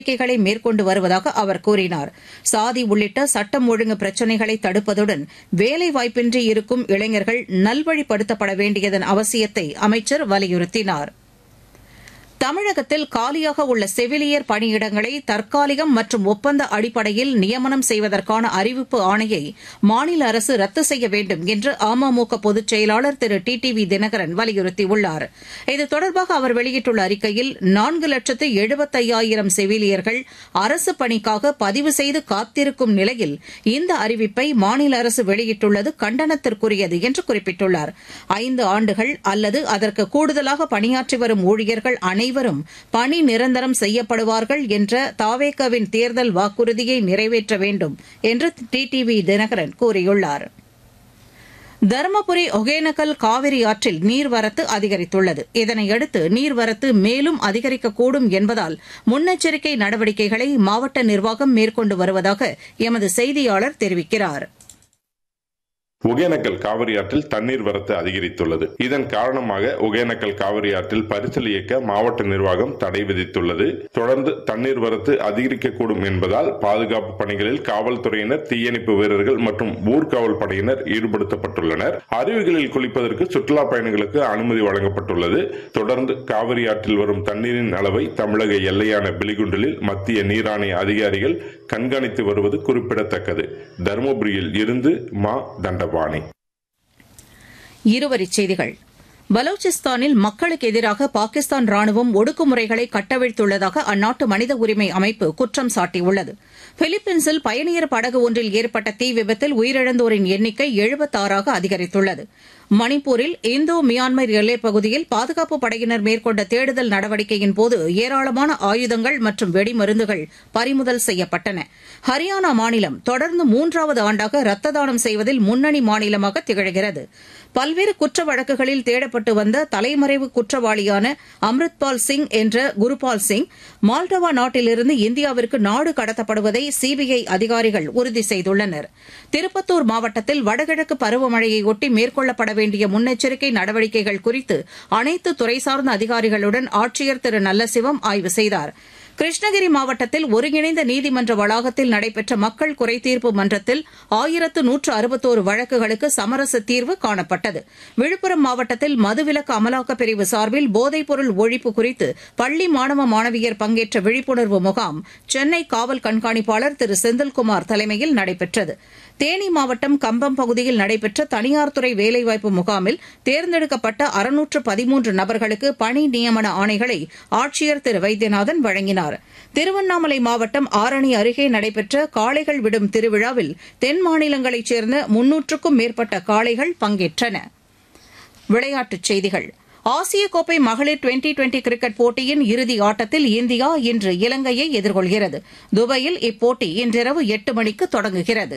நடவடிக்கைகளை மேற்கொண்டு வருவதாக அவர் கூறினார் சாதி உள்ளிட்ட சட்டம் ஒழுங்கு பிரச்சினைகளை தடுப்பதுடன் வேலைவாய்ப்பின்றி இருக்கும் இளைஞர்கள் நல்வழிப்படுத்தப்பட வேண்டியதன் அவசியத்தை அமைச்சர் வலியுறுத்தினார் தமிழகத்தில் காலியாக உள்ள செவிலியர் பணியிடங்களை தற்காலிகம் மற்றும் ஒப்பந்த அடிப்படையில் நியமனம் செய்வதற்கான அறிவிப்பு ஆணையை மாநில அரசு ரத்து செய்ய வேண்டும் என்று அமமுக பொதுச் செயலாளர் Thiru T T V Dhinakaran வலியுறுத்தியுள்ளார் இது தொடர்பாக அவர் வெளியிட்டுள்ள அறிக்கையில் நான்கு லட்சத்து எழுபத்தையாயிரம் செவிலியர்கள் அரசு பணிக்காக பதிவு செய்து காத்திருக்கும் நிலையில் இந்த அறிவிப்பை மாநில அரசு வெளியிட்டுள்ளது கண்டனத்திற்குரியது என்று குறிப்பிட்டுள்ளார் ஐந்து ஆண்டுகள் அல்லது அதற்கு கூடுதலாக பணியாற்றி வரும் ஊழியர்கள் அனைவரும் பணி நிரந்தரம் செய்யப்படுவார்கள் என்ற தாவேகவின் தேர்தல் வாக்குறுதியை நிறைவேற்ற வேண்டும் என்று டிடிவி தினகரன் கூறியுள்ளார் தருமபுரி ஒகேனக்கல் காவிரி ஆற்றில் நீர்வரத்து அதிகரித்துள்ளது இதனையடுத்து நீர்வரத்து மேலும் அதிகரிக்கக்கூடும் என்பதால் முன்னெச்சரிக்கை நடவடிக்கைகளை மாவட்ட நிர்வாகம் மேற்கொண்டு வருவதாக எமது செய்தியாளர் தெரிவிக்கிறார் ஒகேனக்கல் காவிரி ஆற்றில் தண்ணீர் வரத்து அதிகரித்துள்ளது இதன் காரணமாக ஒகேனக்கல் காவிரி ஆற்றில் பரிசல் இயக்க மாவட்ட நிர்வாகம் தடை விதித்துள்ளது தொடர்ந்து தண்ணீர் வரத்து அதிகரிக்கக்கூடும் என்பதால் பாதுகாப்பு பணிகளில் காவல்துறையினர் தீயணைப்பு வீரர்கள் மற்றும் ஊர்காவல் படையினர் ஈடுபடுத்தப்பட்டுள்ளனர் அருவிகளில் குளிப்பதற்கு சுற்றுலா பயணிகளுக்கு அனுமதி வழங்கப்பட்டுள்ளது தொடர்ந்து காவிரி ஆற்றில் வரும் தண்ணீரின் அளவை தமிழக எல்லையான பிலிகுண்டலில் மத்திய நீராணைய அதிகாரிகள் கண்காணித்து வருவது குறிப்பிடத்தக்கது தருமபுரியில் இருந்து மா தண்டபாணி இருவரிச் செய்திகள் பலூச்சிஸ்தானில் மக்களுக்கு எதிராக பாகிஸ்தான் ராணுவம் ஒடுக்குமுறைகளை கட்டவிழ்த்துள்ளதாக அந்நாட்டு மனித உரிமை அமைப்பு குற்றம் சாட்டியுள்ளது பிலிப்பீன்ஸில் பயணியர் படகு ஒன்றில் ஏற்பட்ட தீ விபத்தில் உயிரிழந்தோரின் எண்ணிக்கை எழுபத்தாறாக அதிகரித்துள்ளது மணிப்பூரில் இந்தோ மியான்மர் எல்லைப் பகுதியில் பாதுகாப்பு படையினர் மேற்கொண்ட தேடுதல் நடவடிக்கையின் போது ஏராளமான ஆயுதங்கள் மற்றும் வெடிமருந்துகள் பறிமுதல் செய்யப்பட்டன ஹரியானா மாநிலம் தொடர்ந்து மூன்றாவது ஆண்டாக ரத்த தானம் செய்வதில் முன்னணி மாநிலமாக திகழ்கிறது பல்வேறு குற்ற வழக்குகளில் தேடப்பட்டு வந்த தலைமறைவு குற்றவாளியான அம்ரித்பால் சிங் என்ற குருபால் சிங் மால்டவா நாட்டிலிருந்து இந்தியாவிற்கு நாடு கடத்தப்படுவதை சிபிஐ அதிகாரிகள் உறுதி செய்துள்ளனர் திருப்பத்தூர் மாவட்டத்தில் வடகிழக்கு பருவமழையையொட்டி மேற்கொள்ளப்பட வேண்டிய முன்னெச்சரிக்கை நடவடிக்கைகள் குறித்து அனைத்து துறை சார்ந்த அதிகாரிகளுடன் ஆட்சியர் திரு நல்லசிவம் ஆய்வு செய்தார் கிருஷ்ணகிரி மாவட்டத்தில் ஒருங்கிணைந்த நீதிமன்ற வளாகத்தில் நடைபெற்ற மக்கள் குறைதீர்ப்பு மன்றத்தில் ஆயிரத்து நூற்று அறுபத்தோரு வழக்குகளுக்கு சமரச தீர்வு காணப்பட்டது விழுப்புரம் மாவட்டத்தில் மதுவிலக்கு அமலாக்கப் பிரிவு சார்பில் போதைப்பொருள் ஒழிப்பு குறித்து பள்ளி மாணவ மாணவியர் பங்கேற்ற விழிப்புணர்வு முகாம் சென்னை காவல் கண்காணிப்பாளர் திரு செந்தில்குமார் தலைமையில் நடைபெற்றது தேனி மாவட்டம் கம்பம் பகுதியில் நடைபெற்ற தனியார் துறை வேலைவாய்ப்பு முகாமில் தேர்ந்தெடுக்கப்பட்ட அறுநூற்று பதிமூன்று நபர்களுக்கு பணி நியமன ஆணைகளை ஆட்சியர் திரு வைத்தியநாதன் வழங்கினார் திருவண்ணாமலை மாவட்டம் ஆரணி அருகே நடைபெற்ற காளைகள் விடும் திருவிழாவில் தென் மாநிலங்களைச் சேர்ந்த முன்னூற்றுக்கும் மேற்பட்ட காளைகள் பங்கேற்றன விளையாட்டுச் செய்திகள் ஆசிய கோப்பை மகளிர் டுவெண்டி டுவெண்டி கிரிக்கெட் போட்டியின் இறுதி ஆட்டத்தில் இந்தியா இன்று இலங்கையை எதிர்கொள்கிறது துபாயில் இப்போட்டி இன்றிரவு எட்டு மணிக்கு தொடங்குகிறது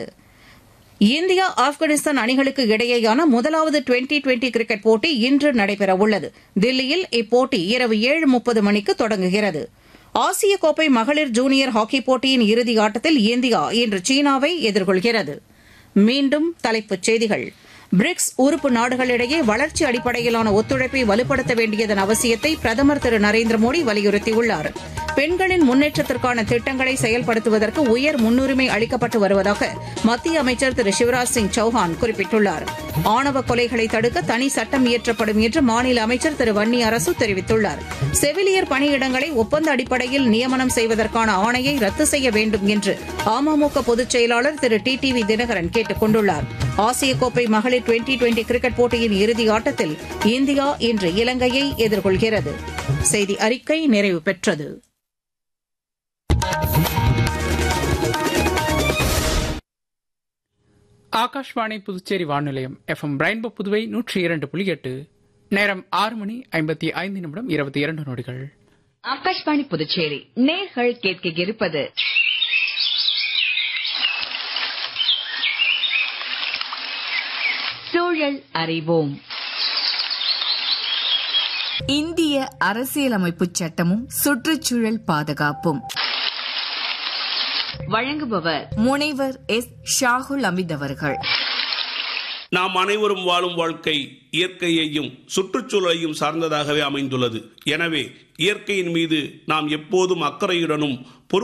இந்தியா ஆப்கானிஸ்தான் அணிகளுக்கு இடையேயான முதலாவது டுவெண்டி டுவெண்டி கிரிக்கெட் போட்டி இன்று நடைபெறவுள்ளது தில்லியில் இப்போட்டி இரவு ஏழு முப்பது மணிக்கு தொடங்குகிறது ஆசிய கோப்பை மகளிர் ஜூனியர் ஹாக்கி போட்டியின் இறுதி ஆட்டத்தில் இந்தியா இன்று சீனாவை எதிர்கொள்கிறது மீண்டும் தலைப்புச் செய்திகள் பிரிக்ஸ் உறுப்பு நாடுகளிடையே வளர்ச்சி அடிப்படையிலான ஒத்துழைப்பை வலுப்படுத்த வேண்டியதன் அவசியத்தை பிரதமர் திரு நரேந்திர மோடி வலியுறுத்தியுள்ளார் பெண்களின் முன்னேற்றத்திற்கான திட்டங்களை செயல்படுத்துவதற்கு உயர் முன்னுரிமை அளிக்கப்பட்டு வருவதாக மத்திய அமைச்சர் திரு சிவராஜ் சிங் சௌஹான் குறிப்பிட்டுள்ளார் ஆணவ கொலைகளை தடுக்க தனி சட்டம் இயற்றப்படும் என்று மாநில அமைச்சர் திரு வன்னி அரசு தெரிவித்துள்ளார் செவிலியர் பணியிடங்களை ஒப்பந்த அடிப்படையில் நியமனம் செய்வதற்கான ஆணையை ரத்து செய்ய வேண்டும் என்று அமமுக பொதுச் செயலாளர் Thiru T T V Dhinakaran கேட்டுக் கொண்டுள்ளார் ஆசிய கோப்பை மகளிர் டுவெண்டி டுவெண்டி கிரிக்கெட் போட்டியின் இறுதி ஆட்டத்தில் இந்தியா இன்று இலங்கையை எதிர்கொள்கிறது செய்தி அறிக்கை நிறைவு பெற்றது ஆகாஷ்வாணி புதுச்சேரி வானொலியம் எஃப்எம் ரெயின்போ புதுவை நூற்றி இரண்டு புள்ளி எட்டு நேரம் ஆறு மணி ஐம்பத்தி ஐந்து நிமிடம் இருபத்தி இரண்டு நொடிகள் ஆகாஷ்வாணி புதுச்சேரி நேர்கள் கேட்க இருப்பது சூழல் அறிவோம் இந்திய அரசியலமைப்பு சட்டமும் சுற்றுச்சூழல் பாதுகாப்பும் வழங்குபவர் முனைவர் எஸ் ஷாகுல் அமித் அவர்கள் நாம் அனைவரும் வாழும் வாழ்க்கை இயற்கையையும் சுற்றுச்சூழலையும் சார்ந்ததாகவே அமைந்துள்ளது எனவே இயற்கையின் மீது நாம் எப்போதும் அக்கறையுடனும்